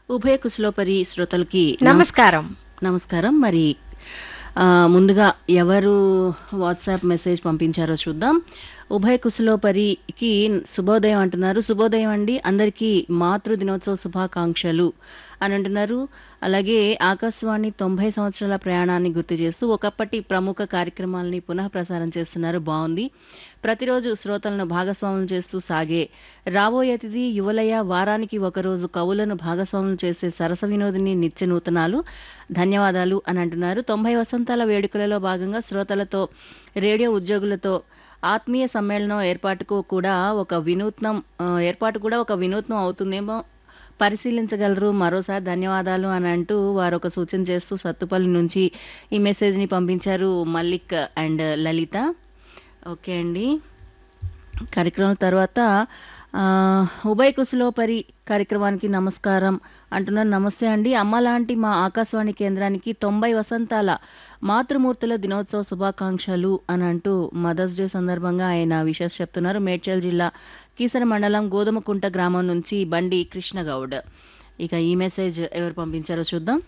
ఉభయ కుశలోపరి శ్రోతలకి నమస్కారం నమస్కారం మరి ఆ, ముందుగా ఎవరు వాట్సాప్ మెసేజ్ పంపించారో చూద్దాం ఉభయ కుశలోపరికి శుభోదయం అంటున్నారు శుభోదయం అండి అందరికీ మాతృ దినోత్సవ శుభాకాంక్షలు అని అంటున్నారు అలాగే ఆకాశవాణి తొంభై సంవత్సరాల ప్రయాణాన్ని గుర్తు చేస్తూ ఒకప్పటి ప్రముఖ కార్యక్రమాలని పునః ప్రసారం చేస్తున్నారు బాగుంది ప్రతిరోజు శ్రోతలను భాగస్వాములు చేస్తూ సాగే రాబోయే అతిథి యువలయ వారానికి ఒకరోజు కవులను భాగస్వాములు చేసే సరస వినోదిని నిత్య నూతనాలు ధన్యవాదాలు అని అంటున్నారు తొంభై వసంతాల వేడుకలలో భాగంగా శ్రోతలతో రేడియో ఉద్యోగులతో ఆత్మీయ సమ్మేళనం ఏర్పాటుకు కూడా ఒక వినూత్నం ఆ, ఏర్పాటు కూడా ఒక వినూత్నం అవుతుందేమో పరిశీలించగలరు మరోసారి ధన్యవాదాలు అని అంటూ వారు ఒక సూచన చేస్తూ సత్తుపల్లి నుంచి ఈ మెసేజ్ని పంపించారు మల్లిక్ అండ్ లలిత ఓకే అండి కార్యక్రమం తర్వాత ఆ, ఉభయ కుశలోపరి కార్యక్రమానికి నమస్కారం అంటున్నారు నమస్తే అండి అమ్మ లాంటి మా ఆకాశవాణి కేంద్రానికి తొంభై వసంతాల మాతృమూర్తుల దినోత్సవ శుభాకాంక్షలు అని అంటూ మదర్స్ డే సందర్భంగా ఆయన విషెస్ చెప్తున్నారు మేడ్చల్ జిల్లా కీసర మండలం గోధుమకుంట గ్రామం నుంచి బండి కృష్ణగౌడ్ ఇక ఈ మెసేజ్ ఎవరు పంపించారో చూద్దాం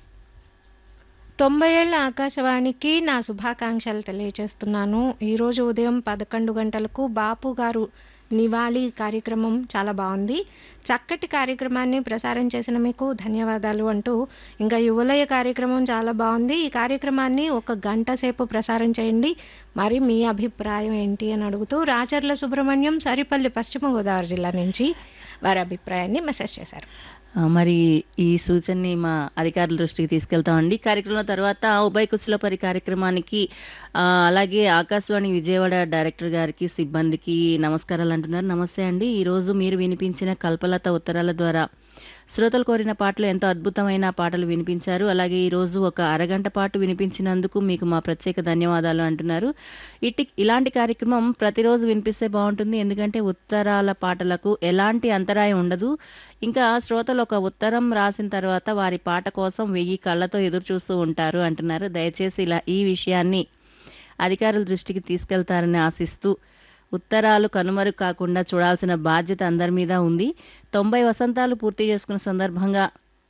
తొంభై ఏళ్ల ఆకాశవాణికి నా శుభాకాంక్షలు తెలియజేస్తున్నాను ఈరోజు ఉదయం పదకొండు గంటలకు బాపు గారు నివాళి కార్యక్రమం చాలా బాగుంది చక్కటి కార్యక్రమాన్ని ప్రసారం చేసిన మీకు ధన్యవాదాలు అంటూ ఇంకా యువలయ కార్యక్రమం చాలా బాగుంది ఈ కార్యక్రమాన్ని ఒక గంట సేపు ప్రసారం చేయండి మరి మీ అభిప్రాయం ఏంటి అని అడుగుతూ రాచర్ల సుబ్రహ్మణ్యం సరిపల్లి పశ్చిమ గోదావరి జిల్లా నుంచి వారి అభిప్రాయాన్ని మెసేజ్ చేశారు ఆ, మరి ఈ సూచనని మా అధికారుల దృష్టికి తీసుకెళ్తామండి కార్యక్రమం తర్వాత ఉభయ కుశలపరి కార్యక్రమానికి ఆ, అలాగే ఆకాశవాణి విజయవాడ డైరెక్టర్ గారికి సిబ్బందికి నమస్కారాలు అంటున్నారు నమస్తే అండి ఈ రోజు మీరు వినిపించిన కల్పలత ఉత్తరాల ద్వారా శ్రోతలు కోరిన పాటలు ఎంతో అద్భుతమైన పాటలు వినిపించారు అలాగే ఈ రోజు ఒక అరగంట పాటు వినిపించినందుకు మీకు మా ప్రత్యేక ధన్యవాదాలు అంటున్నారు ఇట్టి ఇలాంటి కార్యక్రమం ప్రతిరోజు వినిపిస్తే బాగుంటుంది ఎందుకంటే ఉత్తరాల పాటలకు ఎలాంటి అంతరాయం ఉండదు ఇంకా శ్రోతలు ఒక ఉత్తరం రాసిన తర్వాత వారి పాట కోసం వెయ్యి కళ్ళతో ఎదురు చూస్తూ ఉంటారు అంటున్నారు దయచేసి ఇలా ఈ విషయాన్ని అధికారుల దృష్టికి తీసుకెళ్తారని ఆశిస్తూ ఉత్తరాలు కనుమరు కాకుండా చూడాల్సిన బాధ్యత అందరి మీద ఉంది తొంభై వసంతాలు పూర్తి చేసుకున్న సందర్భంగా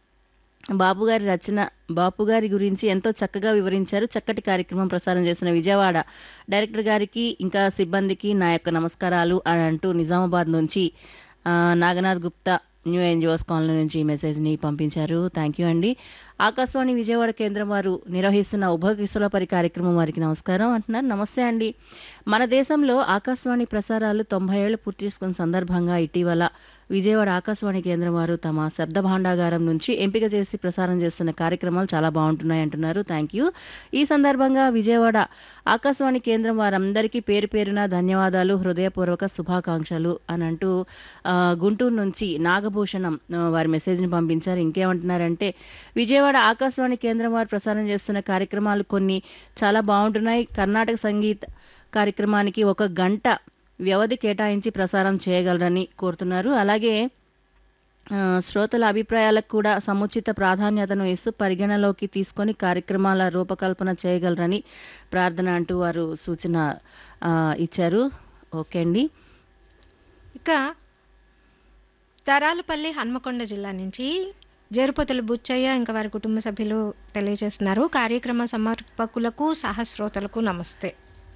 బాపు గారి రచన బాపు గారి గురించి ఎంతో చక్కగా వివరించారు చక్కటి కార్యక్రమం ప్రసారం చేసిన విజయవాడ డైరెక్టర్ గారికి ఇంకా సిబ్బందికి నా యొక్క నమస్కారాలు అని అంటూ నిజామాబాద్ నుంచి ఆ, Naganath Gupta new NGOs colony నుంచి ఈ మెసేజ్ని పంపించారు థ్యాంక్ యూ అండి ఆకాశవాణి విజయవాడ కేంద్రం వారు నిర్వహిస్తున్న ఉభయ కిశోరపరి కార్యక్రమం వారికి నమస్కారం అంటున్నారు నమస్తే అండి మన దేశంలో ఆకాశవాణి ప్రసారాలు తొంభై ఏళ్లు పూర్తి చేసుకున్న సందర్భంగా ఇటీవల విజయవాడ ఆకాశవాణి కేంద్రం వారు తమ శబ్ద భాండాగారం నుంచి ఎంపిక చేసి ప్రసారం చేస్తున్న కార్యక్రమాలు చాలా బాగుంటున్నాయి అంటున్నారు థ్యాంక్ యూ ఈ సందర్భంగా విజయవాడ ఆకాశవాణి కేంద్రం వారందరికీ పేరు పేరున ధన్యవాదాలు హృదయపూర్వక శుభాకాంక్షలు అని అంటూ ఆ, గుంటూరు నుంచి నాగభూషణం ఆ, వారి మెసేజ్ని పంపించారు ఇంకేమంటున్నారంటే విజయవాడ ఆకాశవాణి కేంద్రం వారు ప్రసారం చేస్తున్న కార్యక్రమాలు కొన్ని చాలా బాగుంటున్నాయి కర్ణాటక సంగీత్ కార్యక్రమానికి ఒక గంట వ్యవధి కేటాయించి ప్రసారం చేయగలరని కోరుతున్నారు అలాగే ఆ, శ్రోతల అభిప్రాయాలకు కూడా సముచిత ప్రాధాన్యతను ఇస్తూ పరిగణలోకి తీసుకొని కార్యక్రమాల రూపకల్పన చేయగలరని ప్రార్థన అంటూ వారు సూచన ఆ, ఇచ్చారు ఓకే అండి ఇక తరాలపల్లి హన్మకొండ జిల్లా నుంచి జరుపతుల బుచ్చయ్య ఇంకా వారి కుటుంబ సభ్యులు తెలియజేస్తున్నారు కార్యక్రమ సమర్పకులకు సహస్రోతలకు నమస్తే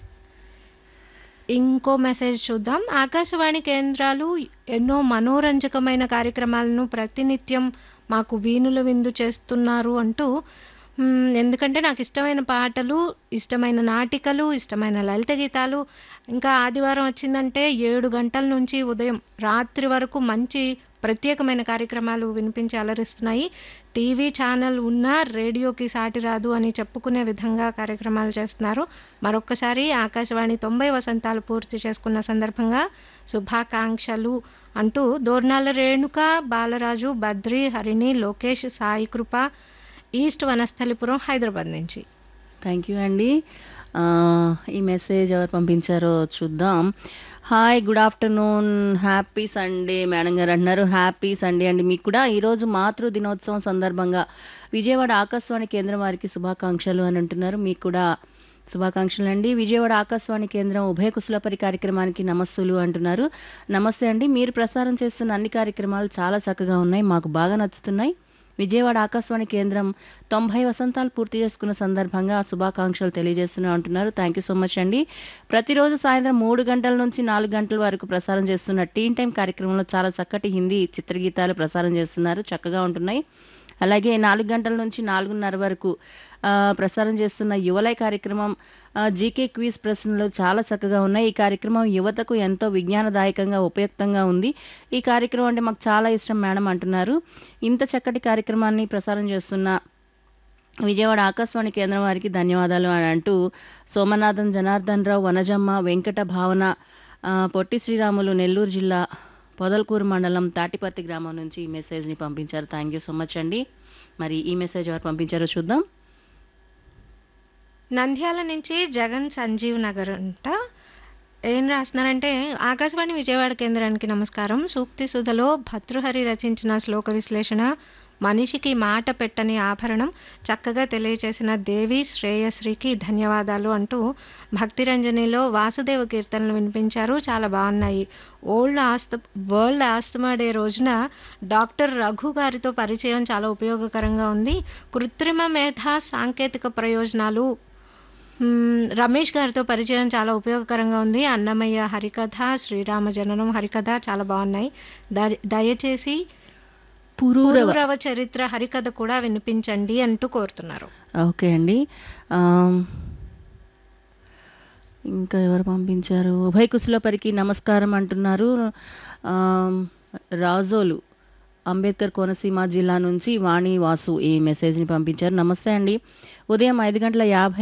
ఇంకో మెసేజ్ చూద్దాం ఆకాశవాణి కేంద్రాలు ఎన్నో మనోరంజకమైన కార్యక్రమాలను ప్రతినిత్యం మాకు వీణుల విందు చేస్తున్నారు అంటూ మ్, ఎందుకంటే నాకు ఇష్టమైన పాటలు ఇష్టమైన నాటికలు ఇష్టమైన లలిత గీతాలు ఇంకా ఆదివారం వచ్చిందంటే ఏడు గంటల నుంచి ఉదయం రాత్రి వరకు మంచి ప్రత్యేకమైన కార్యక్రమాలు వినిపించి అలరిస్తున్నాయి టీవీ ఛానల్ ఉన్నా రేడియోకి సాటి రాదు అని చెప్పుకునే విధంగా కార్యక్రమాలు చేస్తున్నారు మరొక్కసారి ఆకాశవాణి తొంభై వసంతాలు పూర్తి చేసుకున్న సందర్భంగా శుభాకాంక్షలు అంటూ దోర్నాల రేణుక బాలరాజు బద్రి హరిణి లోకేష్ సాయి కృప ఈస్ట్ వనస్థలిపురం హైదరాబాద్ నుంచి థ్యాంక్ యూ అండి ఆ, ఈ మెసేజ్ ఎవరు పంపించారో చూద్దాం hi good afternoon happy Sunday madam గారు అంటున్నారు హ్యాపీ సండే అండి మీకు కూడా ఈరోజు మాతృ దినోత్సవం సందర్భంగా విజయవాడ ఆకాశవాణి కేంద్రం వారికి శుభాకాంక్షలు అని అంటున్నారు మీకు కూడా శుభాకాంక్షలు అండి విజయవాడ ఆకాశవాణి కేంద్రం ఉభయ కుశలపరి కార్యక్రమానికి నమస్సులు అంటున్నారు నమస్తే అండి మీరు ప్రసారం చేస్తున్న అన్ని కార్యక్రమాలు చాలా చక్కగా ఉన్నాయి మాకు బాగా నచ్చుతున్నాయి విజయవాడ ఆకాశవాణి కేంద్రం తొంభై వసంతాలు పూర్తి చేసుకున్న సందర్భంగా శుభాకాంక్షలు తెలియజేస్తున్నా అంటున్నారు థ్యాంక్ యూ సో మచ్ అండి ప్రతిరోజు సాయంత్రం మూడు గంటల నుంచి నాలుగు గంటల వరకు ప్రసారం చేస్తున్న టీన్ టైం కార్యక్రమంలో చాలా చక్కటి హిందీ చిత్రగీతాలు ప్రసారం చేస్తున్నారు చక్కగా ఉంటున్నాయి అలాగే నాలుగు గంటల నుంచి నాలుగున్నర వరకు ఆ, ప్రసారం చేస్తున్న యువలై కార్యక్రమం ఆ, జీకే క్విజ్ ప్రశ్నలు చాలా చక్కగా ఉన్నాయి ఈ కార్యక్రమం యువతకు ఎంతో విజ్ఞానదాయకంగా ఉపయుక్తంగా ఉంది ఈ కార్యక్రమం అంటే మాకు చాలా ఇష్టం మేడం అంటున్నారు ఇంత చక్కటి కార్యక్రమాన్ని ప్రసారం చేస్తున్న విజయవాడ ఆకాశవాణి కేంద్రం వారికి ధన్యవాదాలు అని అంటూ సోమనాథన్ జనార్దన్ రావు వనజమ్మ వెంకట భావన ఆ, పొట్టి శ్రీరాములు నెల్లూరు జిల్లా పొదల్కూరు మండలం తాటిపర్తి గ్రామం నుంచి ఈ మెసేజ్ని పంపించారు థ్యాంక్ యూ సో మచ్ అండి మరి ఈ మెసేజ్ ఎవరు పంపించారో చూద్దాం నంద్యాల నుంచి జగన్ సంజీవ్ నగర్ అంట ఏం రాస్తున్నారంటే ఆకాశవాణి విజయవాడ కేంద్రానికి నమస్కారం సూక్తి సుధలో భర్తృహరి రచించిన శ్లోక విశ్లేషణ మనిషికి మాట పెట్టని ఆభరణం చక్కగా తెలియచేసిన దేవి శ్రేయశ్రీకి ధన్యవాదాలు అంటూ భక్తిరంజనిలో వాసుదేవ కీర్తనలు వినిపించారు చాలా బాగున్నాయి ఓల్డ్ ఆస్త వరల్డ్ ఆస్తమా డే రోజున డాక్టర్ రఘు గారితో పరిచయం చాలా ఉపయోగకరంగా ఉంది కృత్రిమ మేధ సాంకేతిక ప్రయోజనాలు మ్మ్, రమేష్ గారితో పరిచయం చాలా ఉపయోగకరంగా ఉంది అన్నమయ్య హరికథ శ్రీరామ జననం హరికథ చాలా బాగున్నాయి ద- దయచేసి పురూరవ పూర్వరవ చరిత్ర హరికథ కూడా వినిపించండి అంటూ కోరుతున్నారు ఓకే అండి ఆమ్, ఇంకా ఎవరు పంపించారు ఉభయ కుశలపరికి నమస్కారం అంటున్నారు ఆమ్, రాజోలు అంబేద్కర్ కోనసీమ జిల్లా నుంచి వాణి వాసు ఈ మెసేజ్ని పంపించారు నమస్తే అండి ఉదయం ఐదు గంటల యాభై